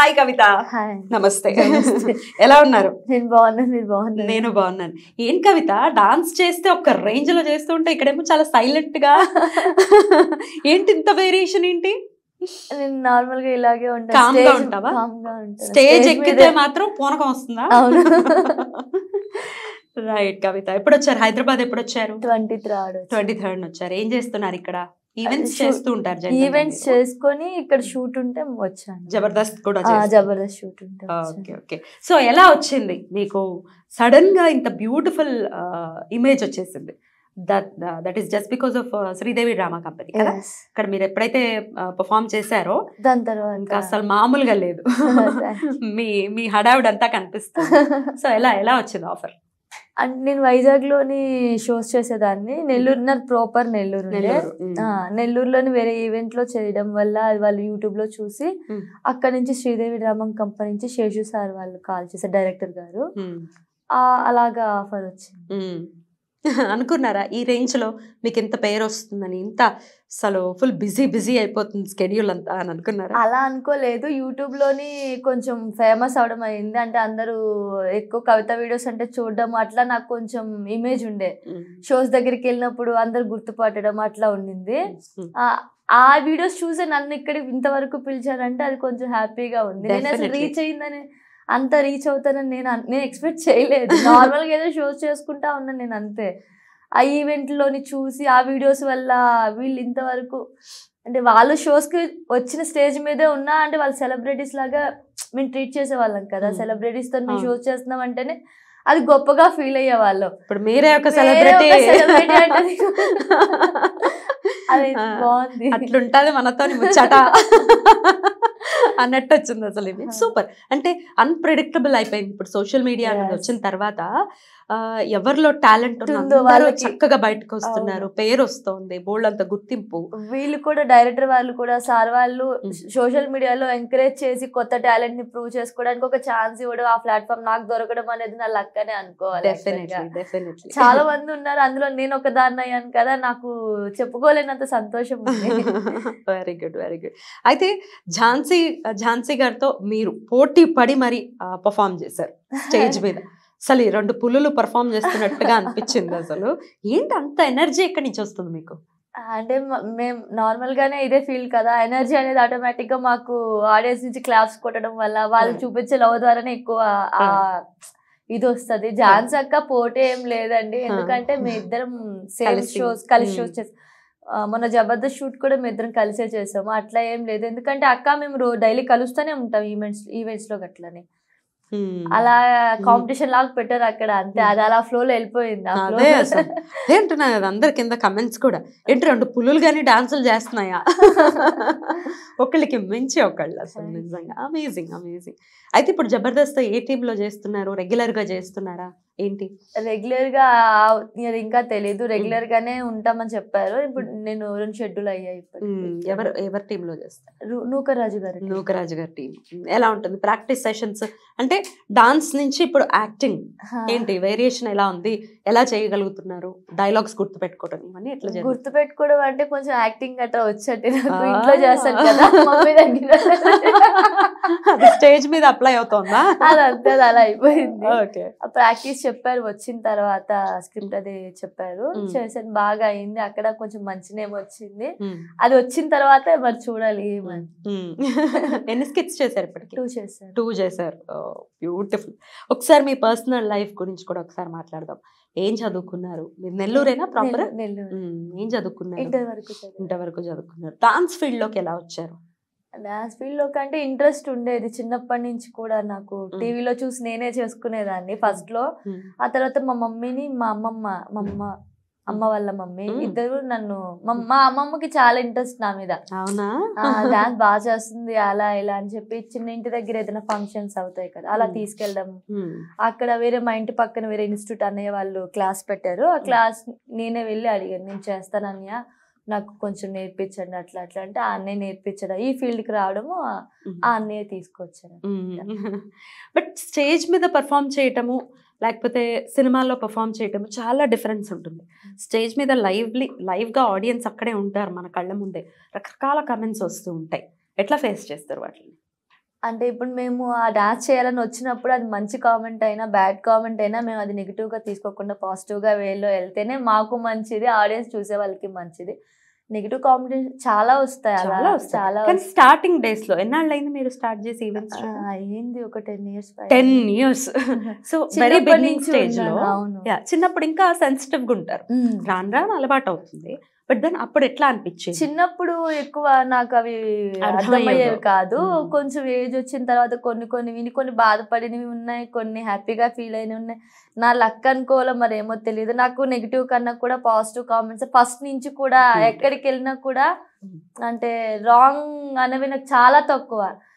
Hi కవిత hi నమస్తే నమస్తే. ఎలా ఉన్నారు నేను బాగున్నాను మీరు బాగున్నారు నేను బాగున్నాను ఏం కవిత డాన్స్ చేస్తే ఒక రేంజ్ లో చేస్తుంటే ఇక్కడేమో చాలా సైలెంట్ గా ఏంటి ఇంత వేరియేషన్ ఏంటి నేను నార్మల్ గా ఇలాగే ఉంటాను Calm గా Stage- ఉంటావా? calm గా ఉంటాను. స్టేజ్ Stage ఎక్కితే మీదే- మాత్రం పూనకం వస్తుందా అవును రైట్ కవిత ఎప్పుడు వచ్చారు హైదరాబాద్ ఎప్పుడు వచ్చారు ట్వంటీ థర్డ్ ట్వంటీ థర్డ్ వచ్చారు ఏం చేస్తున్నారు ఇక్కడ ఈవెంట్స్ shoot- చేస్తూ ఉంటారు generally ఈవెంట్స్ మీరు. చేసుకొని ఇక్కడ షూట్ ఉంటే వచ్చాను జబర్దస్త్ కూడా ఆ, చేస్తారు. జబర్దస్త్ షూట్ ఉంటే ఓకే వచ్చాను. ఓకే సో ఎలా వచ్చింది మీకు సడన్ గా ఇంత బ్యూటిఫుల్ ఇమేజ్ వచ్చేసింది that that is just because of Sridevi drama company కదా Yes. ఇక్కడ మీరు ఎప్పుడైతే పర్ఫామ్ చేశారో దాని తర్వాత ఇంకా అసలు మామూలుగా లేదు Thanks. మీ మీ హడావిడంతా కనిపిస్తుంది సో ఎలా ఎలా వచ్చింది ఆఫర్ అంటే నేను వైజాగ్ లోని షోస్ చేసేదాన్ని నెల్లూరు నాకు ప్రాపర్ నెల్లూరు ఉండే. ఆ, నెల్లూరులోని వేరే ఈవెంట్ లో చేయడం వల్ల అది వాళ్ళు యూట్యూబ్ లో చూసి Hmm. అక్కడ నుంచి శ్రీదేవి డ్రామా కంపెనీ నుంచి శేషు సార్ వాళ్ళు కాల్ చేశారు డైరెక్టర్ గారు ఆ, అలాగా ఆఫర్ వచ్చింది అనుకున్నారా ఈ రేంజ్ లో మీకు ఇంత పేరు వస్తుందని ఇంత అసలు ఫుల్ బిజీ బిజీ అయిపోతుంది స్కెడ్యూల్ అంతా అని అనుకున్నారా అలా అనుకోలేదు యూట్యూబ్ లోని కొంచెం ఫేమస్ అవడం అయింది అంటే అందరూ ఎక్కువ కవిత వీడియోస్ అంటే చూడడం అట్లా నాకు కొంచెం ఇమేజ్ ఉండే షోస్ దగ్గరికి వెళ్ళినప్పుడు అందరు గుర్తుపట్టడం అట్లా ఉండింది ఆ, ఆ వీడియోస్ చూసే నన్ను ఇక్కడ ఇంతవరకు పిలిచారంటే అది కొంచెం హ్యాపీగా ఉంది నేను అసలు Definitely. రీచ్ అయిందని అంత రీచ్ అవుతానని నేను అన్- నేను ఎక్స్పెక్ట్ చేయలేదు నార్మల్ గా ఏదో షోస్ చేసుకుంటా ఉన్నాను నేను అంతే ఆ ఈవెంట్ లోని చూసి ఆ వీడియోస్ వల్ల వీళ్ళు ఇంతవరకు అంటే వాళ్ళు షోస్ కి వచ్చిన స్టేజ్ మీదే ఉన్నా అంటే వాళ్ళు సెలబ్రిటీస్ లాగా మేము ట్రీట్ చేసే వాళ్ళం కదా Hmm. సెలబ్రిటీస్ తో మేము అవును. షోస్ చేస్తున్నాం అంటేనే అది గొప్పగా ఫీల్ అయ్యే వాళ్ళం ఇప్పుడు మీరే ఒక వేరే సెలబ్రిటీ ఒక celebrity అంటే అది బాగుంది అట్లుంటది మనతో ముచ్చట అన్నట్టు వచ్చింది అసలు ఇది సూపర్ అంటే అన్ప్రెడిక్టబుల్ అయిపోయింది ఇప్పుడు సోషల్ మీడియా అనేది Yes. వచ్చిన తర్వాత ఆ, ఎవరిలో టాలెంట్ ఉందో వాళ్ళకి. చక్కగా బయటకు వస్తున్నారు పేరు వస్తుంది బోల్డ్ అంత గుర్తింపు వీళ్ళు కూడా డైరెక్టర్ వాళ్ళు కూడా సార్ వాళ్ళు Mm. సోషల్ మీడియాలో ఎంకరేజ్ చేసి కొత్త టాలెంట్ ని ప్రూవ్ చేసుకోవడానికి ఒక ఛాన్స్ ఇవ్వడం ఆ ప్లాట్ఫామ్ నాకు దొరకడం అనేది నా లక్ అనే అనుకోవాలి డెఫినెట్లీ actually గా. డెఫినెట్లీ చాలా మంది ఉన్నారు అందులో నేను ఒక దాన్ని అయ్యాను కదా నాకు చెప్పుకోలేనంత సంతోషం ఉంది వెరీ గుడ్ వెరీ గుడ్ అయితే ఝాన్సీ ఝాన్సీ గారితో మీరు పోటీ పడి మరి పర్ఫామ్ చేశారు స్టేజ్ మీద అసలు ఈ రెండు పులులు పర్ఫామ్ చేస్తున్నట్టుగా అనిపించింది అసలు ఏంటి అంత ఎనర్జీ ఎక్కడి నుంచి వస్తుంది మీకు అంటే మ- మేము నార్మల్ గానే ఇదే ఫీల్ కదా ఎనర్జీ అనేది ఆటోమేటిక్ గా మాకు ఆడియన్స్ నుంచి క్లాప్స్ కొట్టడం వల్ల వాళ్ళు Yeah. చూపించే లవ్ ద్వారానే ఎక్కువ ఆ ఇది వస్తది ఝాన్స్ అక్క పోటీ ఏం లేదండి ఎందుకంటే మీ ఇద్దరం సేమ్ కలిసి. షోస్ కలిసి Hmm. షోస్ చేస్తాం మన జబర్దస్త్ షూట్ కూడా మేము ఇద్దరం కలిసే చేసాము అట్లా ఏం లేదు ఎందుకంటే అక్క మేము రో డైలీ కలుస్తూనే ఉంటాం ఈవెంట్స్ ఈవెంట్స్ లో గట్లని Hmm. అలా కాంపిటీషన్ లాగా పెట్టారు అక్కడ అంతే అది అలా ఫ్లో లో వెళ్ళిపోయింది ఆ flow అదే లో. అసలు. అదే అంటున్నా కదా అందరి కింద కమెంట్స్ కూడా ఏంటి రెండు పులులు కానీ డాన్సులు చేస్తున్నాయా ఒకళ్ళకి మించి ఒకళ్ళు అసలు Thanks. నిజంగా అమేజింగ్ అమేజింగ్ అయితే ఇప్పుడు జబర్దస్త్ ఏ టీమ్ లో చేస్తున్నారు రెగ్యులర్ గా చేస్తున్నారా ఏంటి రెగ్యులర్ గా అది ఇంకా తెలియదు రెగ్యులర్ గానే ఉంటామని చెప్పారు ఇప్పుడు నేను రెండు షెడ్యూల్ అయ్యాయి ఇప్పటికి. మ్మ్. ఎవరు ఎవరి టీమ్ లో చేస్తారు రు- నూకరాజు గారు నూకరాజు గారి టీం ఎలా ఉంటుంది ప్రాక్టీస్ సెషన్స్ అంటే డాన్స్ నుంచి ఇప్పుడు యాక్టింగ్ ఏంటి వేరియేషన్ ఎలా ఉంది ఎలా చేయగలుగుతున్నారు డైలాగ్స్ గుర్తు పెట్టుకోవడం ఇవన్నీ ఎట్లా జరుగుతుంది గుర్తు పెట్టుకోవడం అంటే కొంచెం యాక్టింగ్ అట్లా వచ్చేటి నాకు ఆ. ఇంట్లో చేస్తాను కదా మమ్మీ దగ్గర అది స్టేజ్ మీద అప్లై అవుతోందా అది అంతే అది అలా అయిపోయింది ఓకే ప్రాక్టీస్ చెప్పారు వచ్చిన తర్వాత స్క్రిప్ట్ అది చెప్పారు Mm. చేసాను బాగా అయింది అక్కడ కొంచెం మంచి నేమ్ వచ్చింది అది వచ్చిన తర్వాత మరి చూడాలి ఏమని ఎన్ని స్కిట్స్ చేశారు ఇప్పటికి టూ చేశాను టూ చేశారు బ్యూటిఫుల్ ఒకసారి మీ పర్సనల్ లైఫ్ గురించి కూడా ఒకసారి మాట్లాడదాం ఏం చదువుకున్నారు మీరు నెల్లూరేనా ప్రాపర్ నెల్లూరు- నెల్లూరు ఏం చదువుకున్నారు ఇంటర్ వరకు చదివాను. ఇంతవరకు చదువుకున్నారు డాన్స్ ఫీల్డ్ లోకి ఎలా వచ్చారు డాన్స్ ఫీల్డ్ లో కంటే ఇంట్రెస్ట్ ఉండేది చిన్నప్పటి నుంచి కూడా నాకు టీవీలో చూసి నేనే చేసుకునేదాన్ని ఫస్ట్ లో ఆ తర్వాత మా మమ్మీని మా అమ్మమ్మ మా అమ్మ అమ్మ వాళ్ళ మమ్మీ Mm. ఇద్దరు నన్ను మా- మా అమ్మమ్మకి చాలా ఇంట్రెస్ట్ నా మీద అవునా డాన్స్ బాగా చేస్తుంది అలా ఇలా అని చెప్పి చిన్న ఇంటి దగ్గర ఏదైనా ఫంక్షన్స్ అవుతాయి కదా అలా Mm. తీసుకెళ్ళడం మ్మ్. అక్కడ వేరే మా ఇంటి పక్కన వేరే ఇన్స్టిట్యూట్ అన్నయ్య వాళ్ళు క్లాస్ పెట్టారు ఆ క్లాస్ నేనే వెళ్ళి అడిగాను నేను చేస్తాను అన్నయ్య నాకు కొంచెం నేర్పించండి అట్లా అట్లా అంటే ఆ అన్నయ్య నేర్పించడం ఈ ఫీల్డ్కి రావడము ఆ- ఆ అన్నయ్య తీసుకొచ్చారు బట్ స్టేజ్ మీద పర్ఫామ్ చేయటము లేకపోతే సినిమాల్లో పర్ఫామ్ చేయటము చాలా డిఫరెన్స్ ఉంటుంది స్టేజ్ మీద లైవ్లీ లైవ్గా ఆడియన్స్ అక్కడే ఉంటారు మన కళ్ళ ముందే రకరకాల కమెంట్స్ వస్తూ ఉంటాయి ఎట్లా ఫేస్ చేస్తారు వాటిని అంటే ఇప్పుడు మేము ఆ డాన్స్ చేయాలని వచ్చినప్పుడు అది మంచి కామెంట్ అయినా బ్యాడ్ కామెంట్ అయినా మేము అది నెగిటివ్ గా తీసుకోకుండా పాజిటివ్ గా వేలో వెళ్తేనే మాకు మంచిది ఆడియన్స్ చూసే వాళ్ళకి మంచిది నెగిటివ్ కామెంట్ చాలా వస్తాయి అలా చాలా వస్తాయి. చాలా కానీ వస్తాయి. స్టార్టింగ్ డేస్ లో ఎన్నాళ్ళు అయింది మీరు స్టార్ట్ చేసి ఈవెంట్స్ ఆ, అయ్యింది ఒక ten years ten years so very చిన్నప్పటి బిగినింగ్ నుంచి స్టేజ్ లో ఉన్నాను, అవును. Yeah, చిన్నప్పుడు ఇంకా సెన్సిటివ్ గా ఉంటారు ఉమ్. రాను రాను అలవాటు అవుతుంది బట్ దెన్ అప్పుడు ఎట్లా అనిపించింది చిన్నప్పుడు ఎక్కువ నాకు అవి అర్థమయ్యేవి అర్థమయ్యేవి కాదు మ్మ్. కొంచెం ఏజ్ వచ్చిన తర్వాత కొన్ని కొన్ని విని కొన్ని బాధపడినవి ఉన్నాయి కొన్ని హ్యాపీగా ఫీల్ అయినవి ఉన్నాయి నా లక్ అనుకోవాలో మరి ఏమో తెలియదు నాకు నెగిటివ్ కన్నా కూడా పాజిటివ్ కామెంట్స్ ఫస్ట్ నుంచి కూడా Hmm. ఎక్కడికి వెళ్ళినా కూడా Hmm. అంటే రాంగ్ అనేవి నాకు చాలా తక్కువ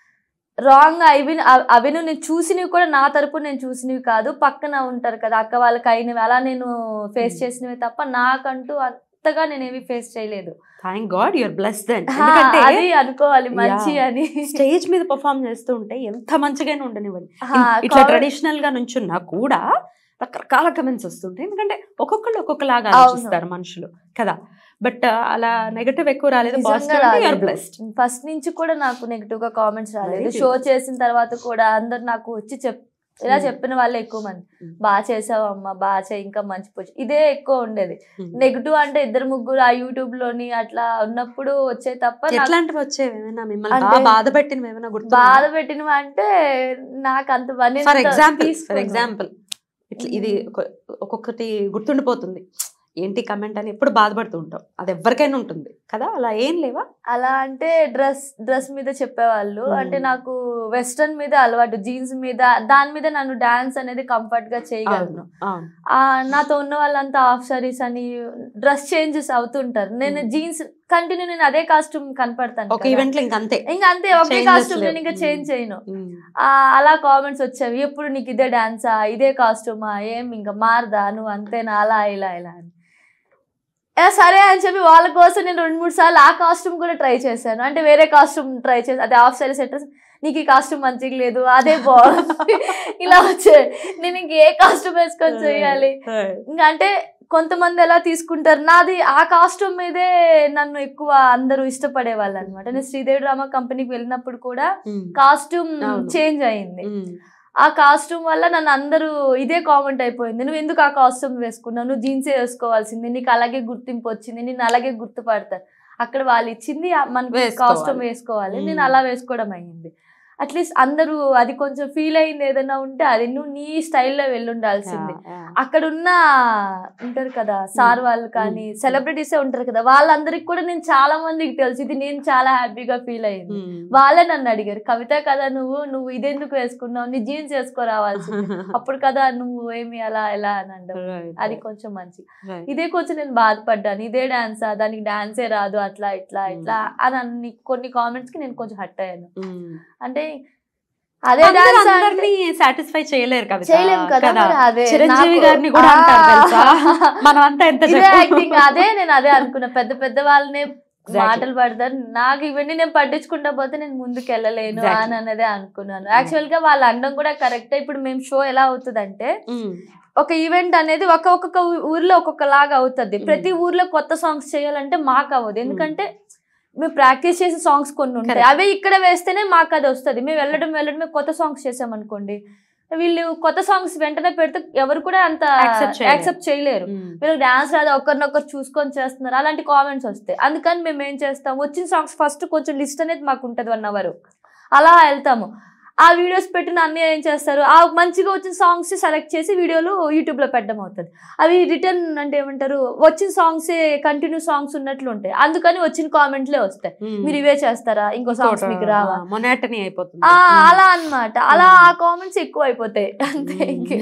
రాంగ్ అవి అవి నేను చూసినవి కూడా నా తరపు నేను చూసినవి కాదు పక్కన ఉంటారు కదా అక్క వాళ్ళకి అయినవి అలా నేను ఫేస్ Hmm. చేసినవి తప్ప నాకంటూ అంతగా నేను ఏవి ఫేస్ చేయలేదు thank God your bless then హా, ఎందుకంటే అది అనుకోవాలి మంచి Yeah. అని స్టేజ్ మీద పర్ఫామ్ చేస్తూ ఉంటే ఎంత మంచిగానే ఉండనివ్వండి హా, ఇట్లా కావ- ట్రెడిషనల్ గా నుంచున్నా కూడా రకరకాల కమెంట్స్ వస్తుంటాయి ఎందుకంటే ఒక్కొక్కళ్ళు ఒక్కొక్కలాగా అవును. ఆలోచిస్తారు మనుషులు కదా బట్ అలా నెగటివ్ ఎక్కువ రాలేదు నిజంగా పాజిటివ్ యువర్ రాలేదు. బ్లెస్డ్ ఫస్ట్ నుంచి కూడా నాకు నెగిటివ్ గా కామెంట్స్ రాలేదు Very షో beautiful. చేసిన తర్వాత కూడా అందరు నాకు వచ్చి చెప్ ఇలా Hmm. చెప్పిన వాళ్ళే ఎక్కువ మంది Hmm. బాగా చేసావు అమ్మా బాగా చేయి ఇంకా మంచి పొజిషన్ ఇదే ఎక్కువ ఉండేది నెగిటివ్ అంటే ఇద్దరు ముగ్గురు ఆ యూట్యూబ్ లోని అట్లా ఉన్నప్పుడు వచ్చే తప్ప నాకు ఎట్లాంటివి వచ్చేవి ఏమైనా మిమ్మల్ని అంటే బాగా బాధ పెట్టినవి ఏమైనా గుర్తు బాధ పెట్టినవి అంటే నాకు అంత పని ఫర్ అంత ఎగ్జాంపుల్ ఫర్ తీసుకోను. ఎగ్జాంపుల్ ఇట్లా ఇది మ్మ్. ఒక- ఒక్కొక్కటి గుర్తుండిపోతుంది ఏంటి కమెంట్ అని ఎప్పుడు బాధపడుతూ ఉంటాం అది ఎవరికైనా ఉంటుంది కదా అలా ఏం లేవా అలా అంటే డ్రెస్ డ్రెస్ మీద చెప్పేవాళ్ళు Hmm. అంటే నాకు వెస్ట్రన్ మీద అలవాటు జీన్స్ మీద దాని మీద నన్ను డాన్స్ అనేది కంఫర్ట్ గా చేయగలను అవును ఆ నాతో ఉన్న వాళ్ళంతా హాఫ్ సారీస్ అని డ్రెస్ చేంజెస్ అవుతుంటారు నేను Hmm. జీన్స్ కంటిన్యూ నేను అదే కాస్ట్యూమ్ కనపడతాను ఒక కదా. ఈవెంట్ లో ఇంక అంతే ఇంకా అంతే ఒకే Changes కాస్ట్యూమ్ లేవు. నేను ఇంకా Hmm. చేంజ్ చేయను మ్మ్. ఆ, అలా కామెంట్స్ వచ్చేవి ఎప్పుడు నీకు ఇదే డాన్సా ఇదే కాస్ట్యూమా ఏం ఇంకా మారదా నువ్వు అంతేనా అలా ఇలా ఇలా అని ఏ, సరే అని చెప్పి వాళ్ళ కోసం నేను రెండు మూడు సార్లు ఆ కాస్ట్యూమ్ కూడా ట్రై చేశాను అంటే వేరే కాస్ట్యూమ్ ట్రై చేసి అదే హాఫ్ సారీ సెట్ నీకు ఈ కాస్ట్యూమ్ మంచిగా లేదు అదే బాగుంది ఇలా వచ్చే నేను ఇంక ఏ కాస్ట్యూమ్ వేసుకొని చేయాలి ఇంకా అంటే కొంతమంది ఎలా తీసుకుంటారు నాది ఆ కాస్ట్యూమ్ మీదే నన్ను ఎక్కువ అందరూ ఇష్టపడే వాళ్ళు అనమాట నేను శ్రీదేవి డ్రామా కంపెనీకి వెళ్ళినప్పుడు కూడా మ్మ్. కాస్ట్యూమ్ అవును. చేంజ్ అయింది మ్మ్. ఆ కాస్ట్యూమ్ వల్ల నన్ను అందరూ ఇదే కామెంట్ అయిపోయింది నువ్వు ఎందుకు ఆ కాస్ట్యూమ్ వేసుకున్నావు నువ్వు జీన్సే వేసుకోవాల్సింది నీకు అలాగే గుర్తింపు వచ్చింది నేను అలాగే గుర్తుపడతారు అక్కడ వాళ్ళు ఇచ్చింది ఆ మనకి వేసుకోవాలి. కాస్ట్యూమ్ వేసుకోవాలి నేను మ్మ్. అలా వేసుకోవడం అయింది అట్లీస్ట్ అందరూ అది కొంచెం ఫీల్ అయింది ఏదైనా ఉంటే అది నువ్వు నీ స్టైల్లో వెళ్ళుండాల్సింది Yeah, yeah. అక్కడ ఉన్న ఉంటారు కదా సార్ వాళ్ళు కానీ మ్మ్. సెలబ్రిటీస్ ఉంటారు కదా వాళ్ళందరికి కూడా నేను చాలా మందికి తెలుసు ఇది నేను చాలా హ్యాపీగా ఫీల్ అయ్యింది మ్మ్. వాళ్ళే నన్ను అడిగారు కవిత కదా నువ్వు నువ్వు ఇదెందుకు వేసుకున్నావు నీ జీన్స్ వేసుకోరావాల్సింది అప్పుడు కదా నువ్వు ఏమి అలా ఎలా అని అంటావు Right, అది right, కొంచెం మంచి right. ఇదే కొంచెం నేను బాధపడ్డాను ఇదే డాన్సా దానికి డాన్సే రాదు అట్లా ఇట్లా ఇట్లా అని అన్ని కొన్ని కామెంట్స్ కి నేను కొంచెం హట్ అయ్యాను మ్మ్. అంటే అదే అందరూ డాన్స్ అందరినీ సాటిస్ఫై చేయలేరు కవిత చేయలేం కదా మరి అదే చిరంజీవి నాకు- గారిని కూడా అంటారు ఆ. తెలుసా మనం అంతా ఎంత ఇదే చెప్పు. యాక్టింగ్ అదే నేను అదే అనుకున్నా పెద్ద పెద్ద వాళ్ళనే Exactly. మాటలు పడతారు నాకు ఇవన్నీ నేను పట్టించుకుంటా పోతే నేను ముందుకు వెళ్ళలేను Exactly. అని అన్నదే అనుకున్నాను యాక్చువల్ గా వాళ్ళు అనడం కూడా కరెక్ట్ ఇప్పుడు మేము షో ఎలా అవుతుందంటే మ్మ్. ఒక ఈవెంట్ అనేది ఒక ఒక్కొక్క ఊ- ఊర్లో ఒక్కొక్క లాగా అవుతుంది Mm. ప్రతి ఊర్లో కొత్త సాంగ్స్ చేయాలంటే మాకు అవ్వదు ఎందుకంటే మేము ప్రాక్టీస్ చేసిన సాంగ్స్ కొన్ని ఉంటాయి Correct. అవే ఇక్కడ వేస్తేనే మాకు అది వస్తుంది మేము వెళ్ళడం వెళ్ళడమే కొత్త సాంగ్స్ చేసామనుకోండి వీళ్ళు కొత్త సాంగ్స్ వెంటనే పెడితే ఎవరు కూడా అంత Accept చేయలేరు. యాక్సెప్ట్ చేయలేరు మ్మ్. వీళ్ళకి డాన్స్ రాదు ఒకరినొకరు చూసుకొని చేస్తున్నారు అలాంటి కామెంట్స్ వస్తాయి అందుకని మేము ఏం చేస్తాం వచ్చిన సాంగ్స్ ఫస్ట్ కొంచెం లిస్ట్ అనేది మాకు ఉంటుంది వన్ అవర్ అలా వెళ్తాము ఆ వీడియోస్ పెట్టిన అన్ని ఏం చేస్తారు ఆ మంచిగా వచ్చిన సాంగ్స్ సెలెక్ట్ చేసి వీడియోలు యూట్యూబ్ లో పెట్టడం అవుతుంది అవి రిటర్న్ అంటే ఏమంటారు వచ్చిన సాంగ్స్ కంటిన్యూ సాంగ్స్ ఉన్నట్లు ఉంటాయి అందుకని వచ్చిన కామెంట్లే వస్తాయి మ్మ్. మీరు ఇవే చేస్తారా ఇంకో సాంగ్స్ మీకు రావా మొనాటనీ అయిపోతుంది ఆ, అలా అన్నమాట అలా ఆ కామెంట్స్ ఎక్కువ అయిపోతాయి అంతే ఇంకే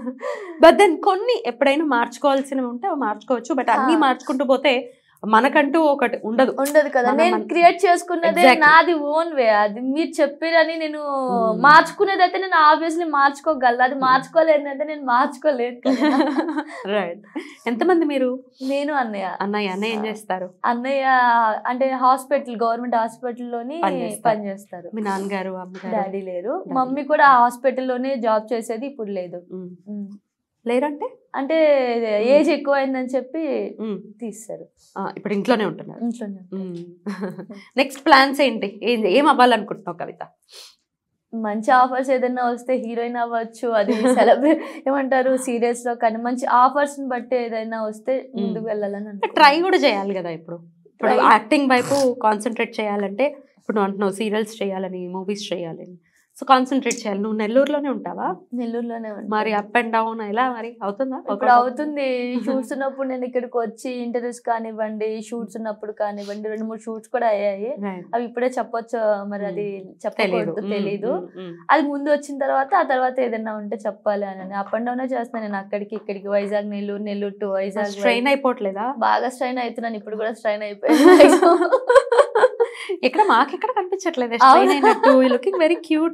బట్ దెన్ కొన్ని ఎప్పుడైనా మార్చుకోవాల్సినవి ఉంటే అవి మార్చుకోవచ్చు బట్ అన్ని ఆ. మార్చుకుంటూ పోతే మనకంటూ ఒకటి ఉండదు ఉండదు కదా మనం నేను మన- క్రియేట్ చేసుకున్నదే Exactly. నాది ఓన్ వే అది మీరు చెప్పేదని నేను Hmm. మార్చుకునేది అయితే నేను ఆబ్వియస్లీ మార్చుకోగలను అది మార్చుకోలేనిదైతే నేను మార్చుకోలేదు కదా. రైట్ ఎంతమంది మీరు నేను అన్నయ్య అన్నయ్య అన్నయ్య ఏం చేస్తారు అన్నయ్య అంటే హాస్పిటల్ గవర్నమెంట్ హాస్పిటల్లోని పనిచేస్తారు. పనిచేస్తారు మీ నాన్నగారు అమ్మగారు డాడీ లేరు Daddy. మమ్మీ కూడా ఆ హాస్పిటల్లోనే జాబ్ చేసేది ఇప్పుడు లేదు మ్మ్. ఉమ్. లేరంటే అంటే ఏజ్ ఎక్కువ అయిందని చెప్పి మ్మ్. తీస్తారు ఆ, ఇప్పుడు ఇంట్లోనే ఉంటున్నారు ఇంట్లోనే నెక్స్ట్ ప్లాన్స్ ఏంటి ఏం ఏం అవ్వాలనుకుంటున్నావు కవిత మంచి ఆఫర్స్ ఏదైనా వస్తే హీరోయిన్ అవ్వచ్చు అది సెలబ్రేట్ ఏమంటారు సీరియల్స్ లో కానీ మంచి ఆఫర్స్ ని బట్టి ఏదైనా వస్తే ముందుకు వెళ్ళాలని అనుకుంటున్నాను. ట్రై కూడా చేయాలి కదా ఇప్పుడు ఇప్పుడు Try. యాక్టింగ్ వైపు కాన్సన్ట్రేట్ చేయాలంటే ఇప్పుడు నువ్వు అంటున్నావు సీరియల్స్ చేయాలని మూవీస్ చేయాలని సో కాన్సన్ట్రేట్ చేయాలి నువ్వు నెల్లూరులోనే ఉంటావా నెల్లూరులోనే ఉంటాను. మరి అప్ అండ్ డౌన్ ఎలా మరి అవుతుందా ఇప్పుడు అవుతుంది షూట్స్ ఉన్నప్పుడు నేను ఇక్కడికి వచ్చి ఇంటర్వ్యూస్ కానివ్వండి షూట్స్ ఉన్నప్పుడు కానివ్వండి రెండు మూడు షూట్స్ కూడా అయ్యాయి Right. అవి ఇప్పుడే చెప్పొచ్చు మరి అది తెలీదు చెప్పకూడదు మ్మ్, తెలీదు మ్మ్, మ్మ్. అది ముందు వచ్చిన తర్వాత ఆ తర్వాత ఏదైనా ఉంటే చెప్పాలి అని అప్ అండ్ డౌన్ చేస్తున్నాను నేను అక్కడికి ఇక్కడికి వైజాగ్ నెల్లూరు నెల్లూరు టు వైజాగ్ స్ట్రెయిన్ అయిపోవట్లేదా బాగా స్ట్రైన్ అవుతున్నాను ఇప్పుడు కూడా స్ట్రైన్ అయిపోయింది ఎక్కడ మాకు ఎక్కడ కనిపించట్లేదు అవునా? స్ట్రెయిన్ అయినట్టు looking very cute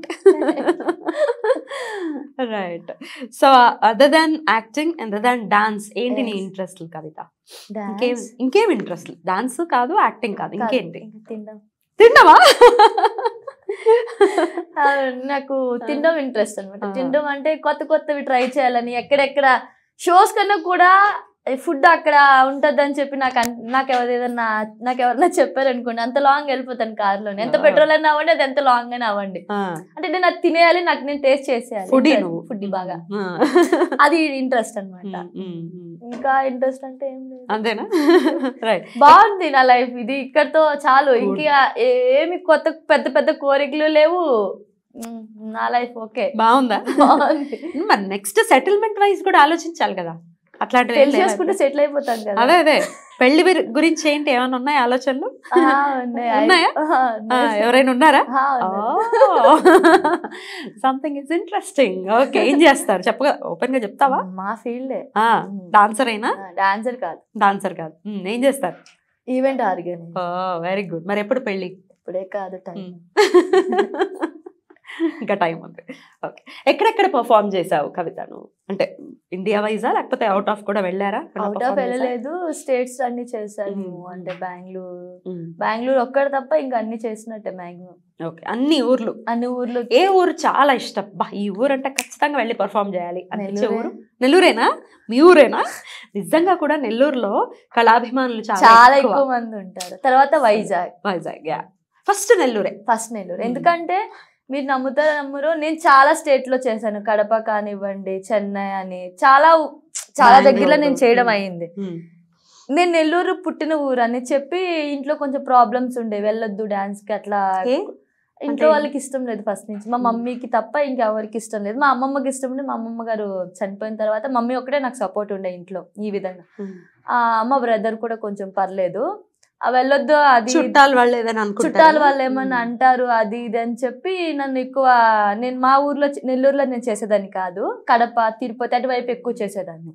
right so other than acting other than dance ఏంటి నీ Yes. ఇంట్రెస్ట్ కవిత ఇంకేం ఇంకేం ఇంట్రెస్ట్ డాన్స్ కాదు యాక్టింగ్ కాదు ఇంకేంటి తినడం తిన్నావా ఆ, నాకు తినడం ఇంట్రెస్ట్ అనమాట ఆ. తినడం అంటే కొత్త కొత్తవి ట్రై చేయాలని ఎక్కడెక్కడ షోస్ కన్నా కూడా ఫుడ్ అక్కడ ఉంటదని చెప్పి నాకు అన్- నాకు ఎవరు ఏదన్నా నాకు ఎవరన్నా చెప్పారు అనుకోండి అంత లాంగ్ వెళ్ళిపోతాను కార్లోనే ఎంత ఆ. పెట్రోల్ అయినా అవ్వండి అది ఎంత లాంగ్ అయినా అవ్వండి అంటే నేను అది తినేయాలి నాకు నేను టేస్ట్ చేసేయాలి ఫుడ్ నువ్వు ఫుడ్ బాగా ఆ. అది ఇంట్రెస్ట్ అన్నమాట మ్మ్, మ్మ్, మ్మ్. ఇంకా ఇంట్రెస్ట్ అంటే ఏం లేదు అంతేనా రైట్ బాగుంది నా లైఫ్ ఇది ఇక్కడతో చాలు Good. ఇంకా ఏమి కొత్త పెద్ద పెద్ద కోరికలు లేవు మ్, నా లైఫ్ ఓకే బాగుందా బాగుంది మరి నెక్స్ట్ సెటిల్మెంట్ వైజ్ కూడా ఆలోచించాలి కదా అట్లాంటివి ఏం పెళ్లి లేవా చేసుకుంటే ఇప్పుడు? సెటిల్ అయిపోతాం కదా అదే అదే పెళ్లి విరి- గురించి ఏంటి ఏమైనా ఉన్నాయా ఆలోచనలు ఆ, ఉన్నాయి. ఉన్నాయా? ఆ, ఆ, ఉన్నాయి. ఎవరైనా ఉన్నారా ఆ, ఉన్నారు. సంథింగ్ ఇస్ ఇంట్రెస్టింగ్ ఓకే ఏం చేస్తారు చెప్పగా ఓపెన్ గా చెప్తావా మా ఫీల్డే డాన్సర్ అయినా డాన్సర్ కాదు డాన్సర్ కాదు మ్మ్, ఏం చేస్తారు ఈవెంట్ ఆర్గనైజ్ వెరీ గుడ్ మరి ఎప్పుడు పెళ్ళి ఇప్పుడే కాదు టైం ఇంకా టైం ఉంది ఓకే ఎక్కడెక్కడ పర్ఫామ్ చేసావు కవితను అంటే ఇండియా వైజా లేకపోతే అవుట్ ఆఫ్ కూడా వెళ్ళారా అవుట్ ఆఫ్ వెళ్ళలేదు స్టేట్స్ అన్ని చేశాను మ్మ్. అంటే బెంగళూరు బెంగళూరు ఒక్కటి తప్ప ఇంకా అన్ని చేసినట్టే మాక్సిమం ఓకే అన్ని ఊర్లు అన్ని ఊర్లు ఏ ఊరు చాలా ఇష్టం బా ఈ ఊరు అంటే ఖచ్చితంగా వెళ్ళి పర్ఫామ్ చేయాలి అనిపించే నెల్లూరే. ఊరు నెల్లూరేనా మీ ఊరేనా నిజంగా కూడా నెల్లూరులో కళాభిమానులు చాలా చాలా ఎక్కువ ఎక్కువ మంది ఉంటారు తర్వాత వైజాగ్ వైజాగ్ యా ఫస్ట్ నెల్లూరే ఫస్ట్ నెల్లూరు మ్మ్. ఎందుకంటే మీరు నమ్ముతారో నమ్మరు నేను చాలా స్టేట్ లో చేశాను కడప కానివ్వండి చెన్నై అని చాలా ఊ- చాలా బెంగళూరు. దగ్గరలో నేను చేయడం మ్మ్. అయింది నేను నెల్లూరు పుట్టిన ఊరు అని చెప్పి ఇంట్లో కొంచెం ప్రాబ్లమ్స్ ఉండే వెళ్ళొద్దు డాన్స్ కి అట్లా ఏ? ఇంట్లో అంటే- వాళ్ళకి ఇష్టం లేదు ఫస్ట్ నుంచి మా మ్మ్. మమ్మీకి తప్ప ఇంకెవరికి ఇష్టం లేదు మా అమ్మమ్మకి ఇష్టం ఉండే మా అమ్మమ్మ గారు చనిపోయిన తర్వాత మమ్మీ ఒకటే నాకు సపోర్ట్ ఉండే ఇంట్లో ఈ విధంగా ఆ, మా బ్రదర్ కూడా కొంచెం పర్లేదు ఆ వెళ్ళొద్దు అది చుట్టాలు వాళ్ళు ఏదైనా అనుకుంటారా? చుట్టాలు వాళ్ళు ఏమన్నా అంటారు అది ఇది అని చెప్పి నన్ను ఎక్కువ నేను మా ఊర్లో చే- నెల్లూరులో నేను చేసేదాన్ని కాదు కడప తిరుపతి అటువైపు ఎక్కువ చేసేదాన్ని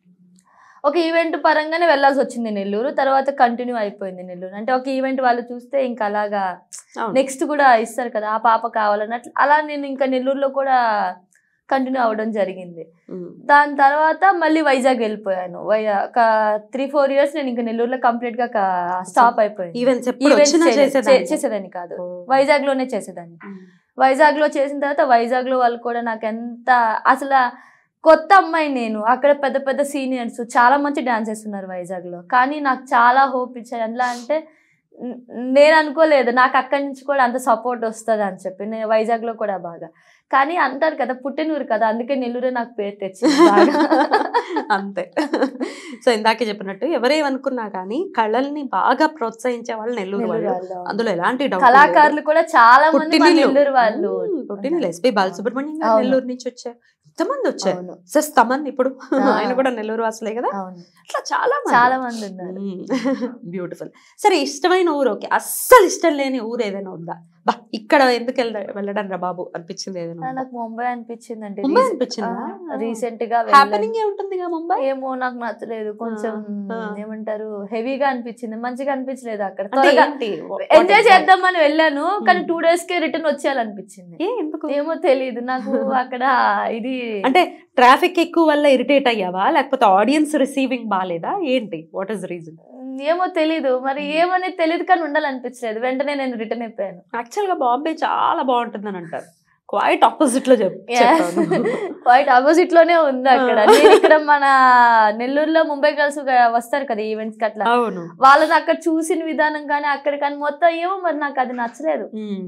ఒక ఈవెంట్ పరంగానే వెళ్ళాల్సి వచ్చింది నెల్లూరు తర్వాత కంటిన్యూ అయిపోయింది నెల్లూరు అంటే ఒక ఈవెంట్ వాళ్ళు చూస్తే ఇంకా అలాగా అవును. నెక్స్ట్ కూడా ఇస్తారు కదా ఆ పాప కావాలన్నట్లు అలా నేను ఇంకా నెల్లూరులో కూడా కంటిన్యూ అవ్వడం జరిగింది మ్మ్. దాని తర్వాత మళ్ళీ వైజాగ్ వెళ్ళిపోయాను వై- ఒక త్రీ ఫోర్ ఇయర్స్ నేను ఇంకా నెల్లూరులో కంప్లీట్ గా స్టాప్ అయిపోయింది ఈవెంట్స్ ఎప్పుడు Events వచ్చినా చేయలేదు. చేసేదాన్ని చే- చేసేదాన్ని కాదు ఓ. వైజాగ్ లోనే చేసేదాన్ని మ్మ్. వైజాగ్ లో చేసిన తర్వాత వైజాగ్ లో వాళ్ళు కూడా నాకు ఎంత అసలు కొత్త అమ్మాయి నేను అక్కడ పెద్ద పెద్ద సీనియర్స్ చాలా మంచి డాన్సర్స్ ఉన్నారు వైజాగ్ లో కానీ నాకు చాలా హోప్ ఇచ్చారు ఎలా అంటే న- నేను అనుకోలేదు నాకు అక్కడి నుంచి కూడా అంత సపోర్ట్ వస్తుంది అని చెప్పి నేను వైజాగ్ లో కూడా బాగా కానీ అంటారు కదా పుట్టినూరు కదా అందుకే నెల్లూరే నాకు పేరు తెచ్చింది బాగా. అంతే సో ఇందాకే చెప్పినట్టు ఎవరేమనుకున్నా కానీ కళల్ని బాగా ప్రోత్సహించే వాళ్ళు నెల్లూరు నెల్లూరు వాళ్ళు వాళ్ళు. అందులో ఎలాంటి doubt లేదు. కళాకారులు కూడా చాలా మంది మా పుట్టినిల్లు. నెల్లూరు వాళ్ళు మ్మ్, పుట్టినిల్లు ఎస్పి బాలసుబ్రహ్మణ్యం గారు అవును. నెల్లూరు నుంచి వచ్చారు ఎంతమంది వచ్చారు అవును సెస్ తమన్ ఇప్పుడు ఆ. ఆయన కూడా నెల్లూరు వాసులే కదా అవును అట్లా చాలా మంది. చాలా మంది ఉన్నారు బ్యూటిఫుల్ సరే ఇష్టమైన ఊరు ఓకే అస్సలు ఇష్టం లేని ఊరు ఏదైనా ఉందా బా ఇక్కడ ఎందుకు వెళ్ళ వెళ్ళడం రా బాబు అనిపించింది ఏదైనా ఉందా? నాకు ముంబై అనిపించింది అంటే ముంబై అనిపించిందా రీసెంట్ గా వెళ్ళాను. హ్యాపెనింగ్ ఏ ఉంటుందిగా ముంబై ఏమో నాకు నచ్చలేదు కొంచెం ఆ. ఏమంటారు హెవీగా అనిపించింది మంచిగా అనిపించలేదు అక్కడ అంటే త్వరగా ఏంటి? What enjoy exact? చేద్దామని వెళ్ళాను కానీ Hmm. టూ డేస్ కే రిటర్న్ వచ్చేయాలనిపించింది ఏ ఎందుకు ఏమో తెలియదు నాకు అక్కడ ఇది అంటే ట్రాఫిక్ ఎక్కువ వల్ల ఇరిటేట్ అయ్యావా లేకపోతే ఆడియన్స్ రిసీవింగ్ బాగాలేదా ఏంటి వాట్ ఇస్ రీజన్ ఏమో తెలీదు మరి ఏమనేది తెలియదు కానీ ఉండాలనిపించలేదు వెంటనే నేను రిటర్న్ అయిపోయాను యాక్చువల్ గా బాంబే చాలా బాగుంటుందని అంటారు క్వైట్ ఆపోజిట్ లో చెప్ చెప్పాను క్వైట్ ఆపోజిట్ లోనే ఉంది అక్కడ నేను ఇక్కడ మన నెల్లూరులో ముంబై గర్ల్స్ వస్తారు కదా ఈవెంట్స్ కి అట్లా అవును వాళ్ళని అక్కడ చూసిన విధానం కానీ అక్కడ కానీ మొత్తం ఏమో మరి నాకు అది నచ్చలేదు మ్మ్.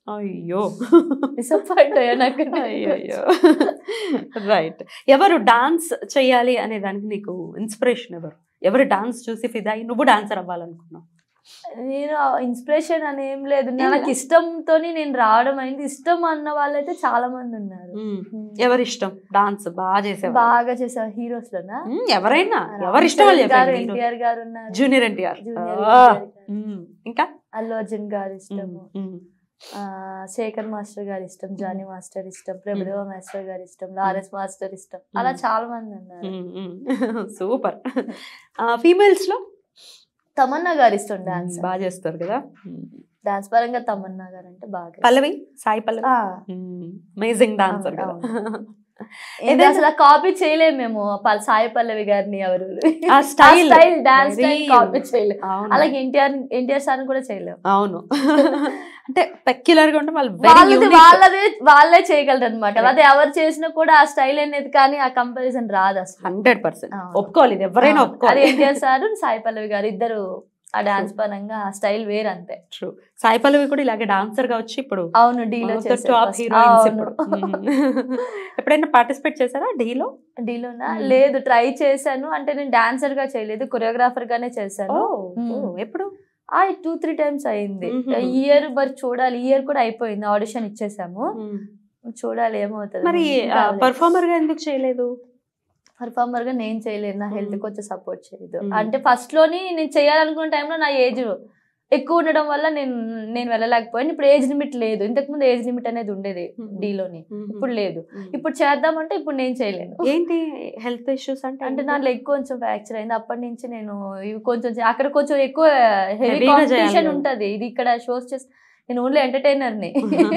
అయ్యో డిసప్పాయింట్ అయ్యా నాకు అయ్యో రైట్ ఎవరు డాన్స్ చేయాలి అనే దానికి నీకు ఇన్స్పిరేషన్ ఎవరు ఎవరు డాన్స్ చూసి ఫిదా అయ్యి నువ్వు డాన్సర్ అవ్వాలనుకున్నావు నేను ఇన్స్పిరేషన్ అని ఏం లేదు ఏం నాకు లేదా? ఇష్టంతో నేను రావడం అయింది ఇష్టం అన్న వాళ్ళైతే చాలా మంది ఉన్నారు ఎవరి ఇష్టం డాన్స్ బాగా చేసేవారు బాగా చేసే హీరోస్ లోనా మ్మ్, ఎవరైనా ఎవరి ఇష్టం వాళ్ళు గారు చెప్పండి ఎన్టీఆర్ గారు ఉన్నారు జూనియర్ ఎన్టీఆర్ జూనియర్ ఆ, ఎన్టీఆర్ గారు. మ్మ్. ఇంకా అల్లు అర్జున్ గారు ఇష్టము మ్మ్. ఆ, శేఖర్ మాస్టర్ గారు ఇష్టం జానీ మాస్టర్ ఇష్టం ప్రభుదేవ మాస్టర్ గారు ఇష్టం లారెన్స్ మాస్టర్ ఇష్టం అలా మ్మ్. చాలా మంది ఉన్నారు మ్మ్, మ్మ్. సూపర్ ఫీమేల్స్ లో తమన్నా గారు ఇష్టం డాన్స్ బాగా చేస్తారు కదా డాన్స్ పరంగా తమన్నా గారు అంటే బాగా పల్లవి సాయి పల్లవి ఆ, అమేజింగ్ డాన్సర్ అవును, కదా ఏంటి ఏదైనా- అసలు కాపీ చేయలేము మేము పల్- సాయి పల్లవి గారిని ఎవరు ఆ style style dance very style copy చేయలేము అవును అలాగే ఎన్టీఆర్ ఎన్టీఆర్ సార్ కూడా చేయలేము అవును అంటే పెక్యులర్ గా ఉంటే వాళ్ళు వాళ్ళది వెరీ వాళ్ళదే వాళ్ళే చేయగలరు అనమాట అదే ఎవరు చేసినా కూడా ఆ స్టైల్ అనేది కానీ ఆ కంపారిజన్ రాదు అసలు హండ్రెడ్ పర్సెంట్ అవును. ఒప్పుకోవాలి ఇది ఎవరైనా అది ఒప్పుకోవాలి ఎన్టీఆర్ సార్ సాయి పల్లవి గారు ఇద్దరు ఆ డాన్స్ పరంగా ఆ స్టైల్ వేరు అంతే ట్రూ సాయి పల్లవి కూడా ఇలాగే డాన్సర్ గా వచ్చి ఇప్పుడు అవును డీలో టాప్ హీరోయిన్స్ ఇప్పుడు మ్మ్. ఎప్పుడైనా పార్టిసిపేట్ చేశారా డీలో డీలోనా Hmm. లేదు ట్రై చేశాను అంటే నేను డాన్సర్ గా చేయలేదు కొరియోగ్రాఫర్ గానే చేశాను మ్మ్. ఎప్పుడు ఆ టూ త్రీ టైమ్స్ అయింది Mhm. ఈ ఇయర్ మరి చూడాలి ఈ ఇయర్ కూడా అయిపోయింది ఆడిషన్ ఇచ్చేసాము చూడాలి ఏమవుతుంది మరి పర్ఫార్మర్ గా ఎందుకు చేయలేదు పర్ఫార్మర్ గా నేను చేయలేదు నా హెల్త్ Mhm. కొంచెం సపోర్ట్ చేయదు Mhm. అంటే ఫస్ట్ లోని నేను చేయాలనుకున్న టైంలో నా ఏజ్ ఎక్కువ ఉండడం వల్ల నేను నేను వెళ్ళలేకపోయాను ఇప్పుడు ఏజ్ లిమిట్ లేదు ఇంతకు ముందు ఏజ్ లిమిట్ అనేది ఉండేది Mhm. డీలోని మ్మ్. ఇప్పుడు లేదు మ్మ్. ఇప్పుడు చేద్దామంటే ఇప్పుడు నేను చేయలేను ఏంటి హెల్త్ ఇష్యూస్ అంటే అంటే నా లెగ్ కొంచెం ఫ్రాక్చర్ అయింది అప్పటి నుంచి నేను ఇవి కొంచెం చే- అక్కడ కొంచెం ఎక్కువ హెవీ Heavy గా చేయాలి కాంపిటీషన్ కదా. ఉంటది ఇది ఇక్కడ షోస్ చేసి నేను ఓన్లీ ఎంటర్టైనర్ ని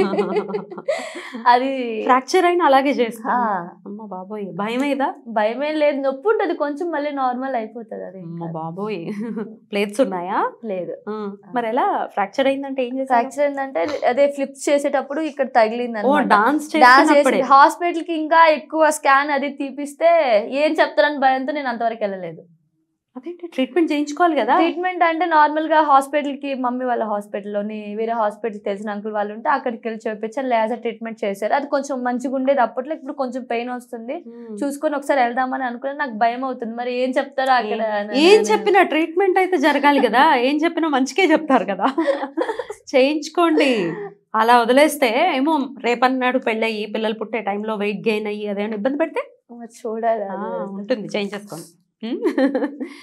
అది ఫ్రాక్చర్ అయినా అలాగే చేస్తా ఆ, అమ్మ బాబోయ్ భయమేదా భయమేం లేదు నొప్పి ఉంటది కొంచెం మళ్ళీ నార్మల్ అయిపోతుంది అది అమ్మ ఇంకా. బాబోయ్ ప్లేట్స్ ఉన్నాయా లేదు ఆ, మరి ఎలా ఫ్రాక్చర్ అయిందంటే ఏం చేశారు ఫ్రాక్చర్ ఏంటంటే అదే ఫ్లిప్స్ చేసేటప్పుడు ఇక్కడ తగిలింది ఓ అనమాట డాన్స్ డాన్స్ చేసినప్పుడే హాస్పిటల్ కి ఇంకా ఎక్కువ స్కాన్ అది తీపిస్తే ఏం చెప్తారని భయంతో నేను అంతవరకు వెళ్ళలేదు అదేంటి ట్రీట్మెంట్ చేయించుకోవాలి కదా ట్రీట్మెంట్ అంటే నార్మల్ గా హాస్పిటల్ కి మమ్మీ వాళ్ళ హాస్పిటల్లోని వేరే హాస్పిటల్ తెలిసిన అంకుల్ వాళ్ళు ఉంటే అక్కడికి వెళ్ళి చూపించారు లేజర్ ట్రీట్మెంట్ చేశారు అది కొంచెం మంచిగా ఉండేది అప్పట్లో ఇప్పుడు కొంచెం పెయిన్ వస్తుంది మ్మ్. చూసుకొని ఒకసారి వెళ్దామని అనుకున్నా నాకు భయం అవుతుంది మరి ఏం చెప్తారో అక్కడ అని ఏం నేను- చెప్పినా ట్రీట్మెంట్ అయితే జరగాలి కదా ఏం చెప్పినా మంచికే చెప్తారు కదా చేయించుకోండి అలా వదిలేస్తే ఏమో రేపన్నాడు పెళ్ళయి పిల్లలు పుట్టే టైంలో వెయిట్ గెయిన్ అయ్యి అదేమైనా ఇబ్బంది పెడితే మరి చూడాలి ఆ, అది. ఉంటుంది చేంజ్ చేసుకోండి